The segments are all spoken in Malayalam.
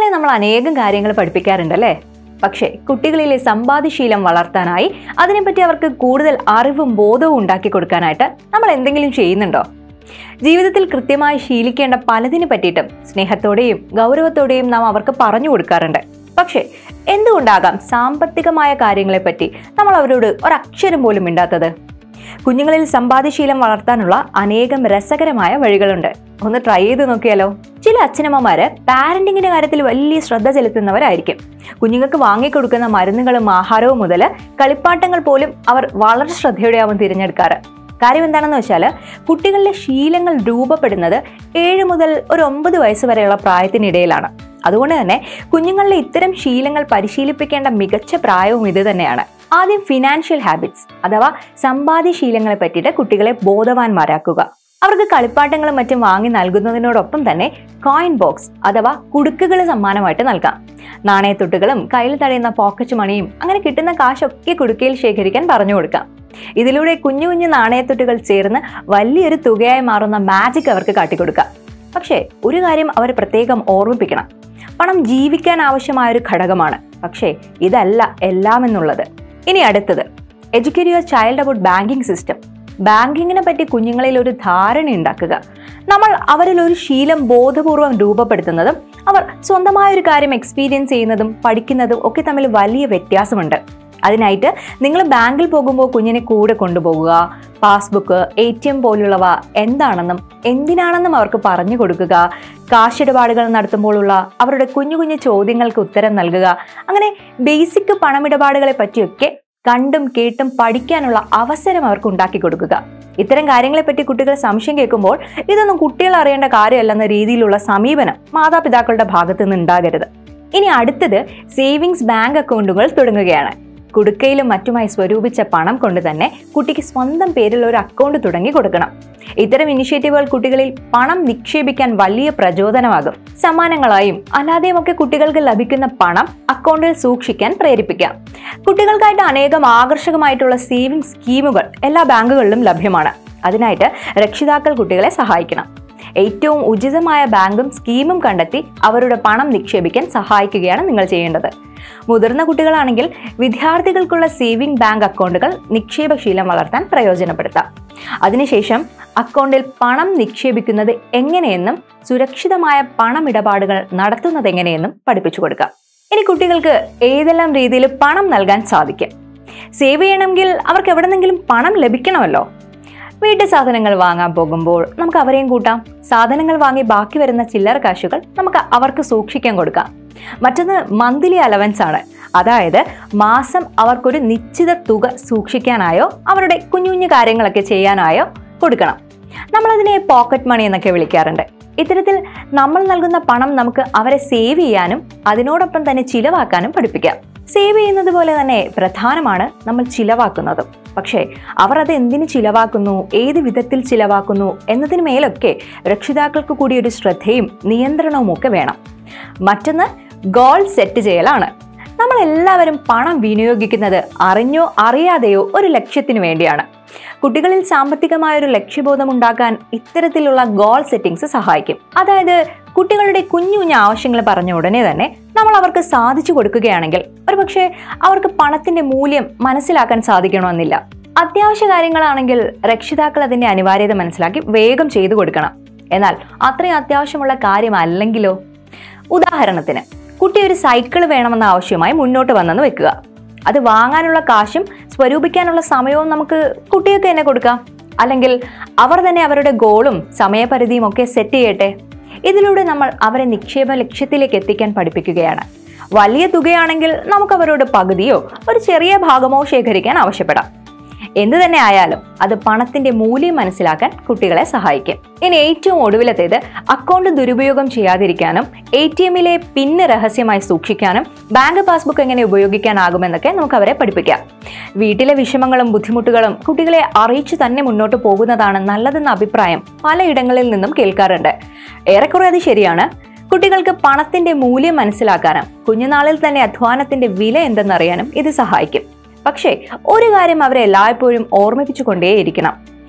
കുട്ടികളെ നമ്മൾ അനേകം കാര്യങ്ങൾ പഠിപ്പിക്കാറുണ്ടല്ലേ പക്ഷേ കുട്ടികളിലെ സമ്പാദ്യശീലം വളർത്താനായി അതിനെപ്പറ്റി അവർക്ക് കൂടുതൽ അറിവും ബോധവും ഉണ്ടാക്കി കൊടുക്കാനായിട്ട് നമ്മൾ എന്തെങ്കിലും ചെയ്യുന്നുണ്ടോ ജീവിതത്തിൽ കൃത്യമായി ശീലിക്കേണ്ട പലതിനെ പറ്റിയിട്ടും സ്നേഹത്തോടെയും ഗൗരവത്തോടെയും നാം അവർക്ക് പറഞ്ഞു കൊടുക്കാറുണ്ട് പക്ഷേ എന്തുകൊണ്ടാകാം സാമ്പത്തികമായ കാര്യങ്ങളെപ്പറ്റി നമ്മൾ അവരോട് ഒരക്ഷരം പോലും മിണ്ടാത്തത് കുഞ്ഞുങ്ങളിൽ സമ്പാദ്യശീലം വളർത്താനുള്ള അനേകം രസകരമായ വഴികളുണ്ട് ഒന്ന് ട്രൈ ചെയ്ത് നോക്കിയാലോ ചില അച്ഛനമ്മമാര് പാരന്റിങ്ങിന്റെ കാര്യത്തിൽ വലിയ ശ്രദ്ധ ചെലുത്തുന്നവരായിരിക്കും കുഞ്ഞുങ്ങൾക്ക് വാങ്ങിക്കൊടുക്കുന്ന മരുന്നുകളും ആഹാരവും മുതൽ കളിപ്പാട്ടങ്ങൾ പോലും അവർ വളരെ ശ്രദ്ധയോടെയാവും തിരഞ്ഞെടുക്കാറ് കാര്യം എന്താണെന്ന് വെച്ചാൽ കുട്ടികളിലെ ശീലങ്ങൾ രൂപപ്പെടുന്നത് ഏഴ് മുതൽ ഒരു ഒമ്പത് വയസ്സ് വരെയുള്ള പ്രായത്തിനിടയിലാണ് അതുകൊണ്ട് തന്നെ കുഞ്ഞുങ്ങളിലെ ഇത്തരം ശീലങ്ങൾ പരിശീലിപ്പിക്കേണ്ട മികച്ച പ്രായവും ഇത് തന്നെയാണ് ആദ്യം ഫിനാൻഷ്യൽ ഹാബിറ്റ്സ് അഥവാ സമ്പാദ്യ ശീലങ്ങളെ പറ്റിയിട്ട് കുട്ടികളെ ബോധവാന്മാരാക്കുക അവർക്ക് കളിപ്പാട്ടങ്ങളും മറ്റും വാങ്ങി നൽകുന്നതിനോടൊപ്പം തന്നെ കോയിൻ ബോക്സ് അഥവാ കുടുക്കുകൾ സമ്മാനമായിട്ട് നൽകാം നാണയത്തുട്ടുകളും കയ്യിൽ തടയുന്ന പോക്കറ്റ് മണിയും അങ്ങനെ കിട്ടുന്ന കാശൊക്കെ കുടുക്കയിൽ ശേഖരിക്കാൻ പറഞ്ഞു കൊടുക്കാം ഇതിലൂടെ കുഞ്ഞു കുഞ്ഞു നാണയത്തുട്ടുകൾ ചേർന്ന് വലിയൊരു തുകയായി മാറുന്ന മാജിക് അവർക്ക് കാട്ടിക്കൊടുക്കാം പക്ഷേ ഒരു കാര്യം അവർ പ്രത്യേകം ഓർമ്മിപ്പിക്കണം പണം ജീവിക്കാൻ ആവശ്യമായ ഒരു ഘടകമാണ് പക്ഷേ ഇതല്ല എല്ലാം എന്നുള്ളത് ഇനി അടുത്തത് educate your child about banking system ബാങ്കിങ്ങിനെ പറ്റി കുഞ്ഞുങ്ങളിൽ ഒരു ധാരണ ഉണ്ടാക്കുക നമ്മൾ അവരിൽ ഒരു ശീലം ബോധപൂർവം രൂപപ്പെടുത്തുന്നതും അവർ സ്വന്തമായ ഒരു കാര്യം എക്സ്പീരിയൻസ് ചെയ്യുന്നതും പഠിക്കുന്നതും ഒക്കെ തമ്മിൽ വലിയ വ്യത്യാസമുണ്ട് അതിനായിട്ട് നിങ്ങൾ ബാങ്കിൽ പോകുമ്പോൾ കുഞ്ഞിനെ കൂടെ കൊണ്ടുപോകുക പാസ്ബുക്ക് എ ടി എം പോലുള്ളവ എന്താണെന്നും എന്തിനാണെന്നും അവർക്ക് പറഞ്ഞു കൊടുക്കുക കാശിടപാടുകൾ നടത്തുമ്പോഴുള്ള അവരുടെ കുഞ്ഞു കുഞ്ഞു ചോദ്യങ്ങൾക്ക് ഉത്തരം നൽകുക അങ്ങനെ ബേസിക് പണമിടപാടുകളെ പറ്റിയൊക്കെ കണ്ടും കേട്ടും പഠിക്കാനുള്ള അവസരം അവർക്ക് ഉണ്ടാക്കി കൊടുക്കുക ഇത്തരം കാര്യങ്ങളെപ്പറ്റി കുട്ടികൾ സംശയം കേൾക്കുമ്പോൾ ഇതൊന്നും കുട്ടികൾ അറിയേണ്ട കാര്യമല്ലെന്ന രീതിയിലുള്ള സമീപനം മാതാപിതാക്കളുടെ ഭാഗത്തു നിന്ന് ഉണ്ടാകരുത് ഇനി അടുത്തത് സേവിങ്സ് ബാങ്ക് അക്കൗണ്ടുകൾ തുടങ്ങുകയാണ് കുടുക്കയിലും മറ്റുമായി സ്വരൂപിച്ച പണം കൊണ്ട് തന്നെ കുട്ടിക്ക് സ്വന്തം പേരിൽ ഒരു അക്കൗണ്ട് തുടങ്ങി കൊടുക്കണം ഇത്തരം ഇനിഷ്യേറ്റീവുകൾ കുട്ടികളിൽ പണം നിക്ഷേപിക്കാൻ വലിയ പ്രചോദനമാകും സമ്മാനങ്ങളായും അല്ലാതെയും ഒക്കെ കുട്ടികൾക്ക് ലഭിക്കുന്ന പണം അക്കൗണ്ടിൽ സൂക്ഷിക്കാൻ പ്രേരിപ്പിക്കാം കുട്ടികൾക്കായിട്ട് അനേകം ആകർഷകമായിട്ടുള്ള സേവിംഗ് സ്കീമുകൾ എല്ലാ ബാങ്കുകളിലും ലഭ്യമാണ് അതിനായിട്ട് രക്ഷിതാക്കൾ കുട്ടികളെ സഹായിക്കണം ഏറ്റവും ഉചിതമായ ബാങ്കും സ്കീമും കണ്ടെത്തി അവരുടെ പണം നിക്ഷേപിക്കാൻ സഹായിക്കുകയാണ് നിങ്ങൾ ചെയ്യേണ്ടത് മുതിർന്ന കുട്ടികളാണെങ്കിൽ വിദ്യാർത്ഥികൾക്കുള്ള സേവിംഗ് ബാങ്ക് അക്കൗണ്ടുകൾ നിക്ഷേപശീലം വളർത്താൻ പ്രയോജനപ്പെടുത്താം അതിനുശേഷം അക്കൗണ്ടിൽ പണം നിക്ഷേപിക്കുന്നത് എങ്ങനെയെന്നും സുരക്ഷിതമായ പണമിടപാടുകൾ നടത്തുന്നത് എങ്ങനെയെന്നും പഠിപ്പിച്ചു കൊടുക്കാം ഇനി കുട്ടികൾക്ക് ഏതെല്ലാം രീതിയിൽ പണം നൽകാൻ സാധിക്കും സേവ് ചെയ്യണമെങ്കിൽ അവർക്ക് എവിടെന്നെങ്കിലും പണം ലഭിക്കണമല്ലോ വീട്ടു സാധനങ്ങൾ വാങ്ങാൻ പോകുമ്പോൾ നമുക്ക് അവരെയും കൂട്ടാം സാധനങ്ങൾ വാങ്ങി ബാക്കി വരുന്ന ചില്ലറ കാശുകൾ നമുക്ക് അവർക്ക് സൂക്ഷിക്കാൻ കൊടുക്കാം മറ്റൊന്ന് മന്ത്ലി അലവൻസ് ആണ് അതായത് മാസം അവർക്കൊരു നിശ്ചിത തുക സൂക്ഷിക്കാനായോ അവരുടെ കുഞ്ഞു കുഞ്ഞു കാര്യങ്ങളൊക്കെ ചെയ്യാനായോ കൊടുക്കണം നമ്മളതിനെ പോക്കറ്റ് മണി എന്നൊക്കെ വിളിക്കാറുണ്ട് ഇത്തരത്തിൽ നമ്മൾ നൽകുന്ന പണം നമുക്ക് അവരെ സേവ് ചെയ്യാനും അതിനോടൊപ്പം തന്നെ ചിലവാക്കാനും പഠിപ്പിക്കാം സേവ് ചെയ്യുന്നത് പോലെ തന്നെ പ്രധാനമാണ് നമ്മൾ ചിലവാക്കുന്നതും പക്ഷേ അവർ അത് എന്തിന് ചിലവാക്കുന്നു ഏത് വിധത്തിൽ ചിലവാക്കുന്നു എന്നതിന് മേലൊക്കെ രക്ഷിതാക്കൾക്ക് കൂടി ഒരു ശ്രദ്ധയും നിയന്ത്രണവും ഒക്കെ വേണം മറ്റൊന്ന് ഗോൾ സെറ്റ് ചെയ്യലാണ് നമ്മൾ എല്ലാവരും പണം വിനിയോഗിക്കുന്നത് അറിഞ്ഞോ അറിയാതെയോ ഒരു ലക്ഷ്യത്തിന് വേണ്ടിയാണ് കുട്ടികളിൽ സാമ്പത്തികമായ ഒരു ലക്ഷ്യബോധം ഉണ്ടാക്കാൻ ഇത്തരത്തിലുള്ള ഗോൾ സെറ്റിംഗ്സ് സഹായിക്കും അതായത് കുട്ടികളുടെ കുഞ്ഞു കുഞ്ഞു ആവശ്യങ്ങൾ പറഞ്ഞ ഉടനെ തന്നെ നമ്മൾ അവർക്ക് സാധിച്ചു കൊടുക്കുകയാണെങ്കിൽ ഒരുപക്ഷെ അവർക്ക് പണത്തിന്റെ മൂല്യം മനസ്സിലാക്കാൻ സാധിക്കണമെന്നില്ല അത്യാവശ്യ കാര്യങ്ങളാണെങ്കിൽ രക്ഷിതാക്കൾ അതിന്റെ അനിവാര്യത മനസ്സിലാക്കി വേഗം ചെയ്തു കൊടുക്കണം എന്നാൽ അത്രയും അത്യാവശ്യമുള്ള കാര്യമല്ലെങ്കിലോ ഉദാഹരണത്തിന് കുട്ടി ഒരു സൈക്കിൾ വേണമെന്ന ആവശ്യമായി മുന്നോട്ട് വന്നെന്ന് വെക്കുക അത് വാങ്ങാനുള്ള കാശും സ്വരൂപിക്കാനുള്ള സമയവും നമുക്ക് കുട്ടികൾക്ക് തന്നെ കൊടുക്കാം അല്ലെങ്കിൽ അവർ തന്നെ അവരുടെ ഗോളും സമയപരിധിയും ഒക്കെ സെറ്റ് ചെയ്യട്ടെ ഇതിലൂടെ നമ്മൾ അവരെ നിക്ഷേപ ലക്ഷ്യത്തിലേക്ക് എത്തിക്കാൻ പഠിപ്പിക്കുകയാണ് വലിയ തുകയാണെങ്കിൽ നമുക്ക് അവരോട് പകുതിയോ ഒരു ചെറിയ ഭാഗമോ ശേഖരിക്കാൻ ആവശ്യപ്പെടാം എന്തു തന്നെ ആയാലും അത് പണത്തിന്റെ മൂല്യം മനസ്സിലാക്കാൻ കുട്ടികളെ സഹായിക്കും ഇനി ഏറ്റവും ഒടുവിലത്തേത് അക്കൗണ്ട് ദുരുപയോഗം ചെയ്യാതിരിക്കാനും എ ടി എമ്മിലെ പിന്ന് രഹസ്യമായി സൂക്ഷിക്കാനും ബാങ്ക് പാസ്ബുക്ക് എങ്ങനെ ഉപയോഗിക്കാനാകുമെന്നൊക്കെ നമുക്ക് അവരെ പഠിപ്പിക്കാം വീട്ടിലെ വിഷമങ്ങളും ബുദ്ധിമുട്ടുകളും കുട്ടികളെ അറിയിച്ചു തന്നെ മുന്നോട്ട് പോകുന്നതാണ് നല്ലതെന്ന അഭിപ്രായം പലയിടങ്ങളിൽ നിന്നും കേൾക്കാറുണ്ട് ഏറെക്കുറെ അത് ശരിയാണ് കുട്ടികൾക്ക് പണത്തിന്റെ മൂല്യം മനസ്സിലാക്കാനും കുഞ്ഞുനാളിൽ തന്നെ അധ്വാനത്തിന്റെ വില എന്തെന്നറിയാനും ഇത് സഹായിക്കും പക്ഷേ ഒരു കാര്യം അവരെ എല്ലായ്പ്പോഴും ഓർമ്മിപ്പിച്ചുകൊണ്ടേയിരിക്കണം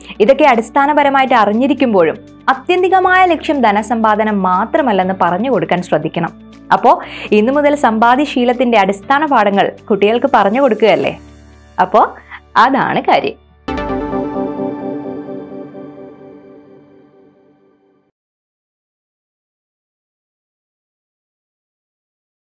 ഇതൊക്കെ അടിസ്ഥാനപരമായിട്ട് അറിഞ്ഞിരിക്കുമ്പോഴും അത്യന്തികമായ ലക്ഷ്യം ധനസമ്പാദനം മാത്രമല്ലെന്ന് പറഞ്ഞു കൊടുക്കാൻ ശ്രദ്ധിക്കണം അപ്പോൾ ഇന്നു മുതൽ സമ്പാദ്യശീലത്തിന്റെ അടിസ്ഥാന പാഠങ്ങൾ കുട്ടികൾക്ക് പറഞ്ഞു കൊടുക്കുകയല്ലേ അപ്പോൾ അതാണ് കാര്യം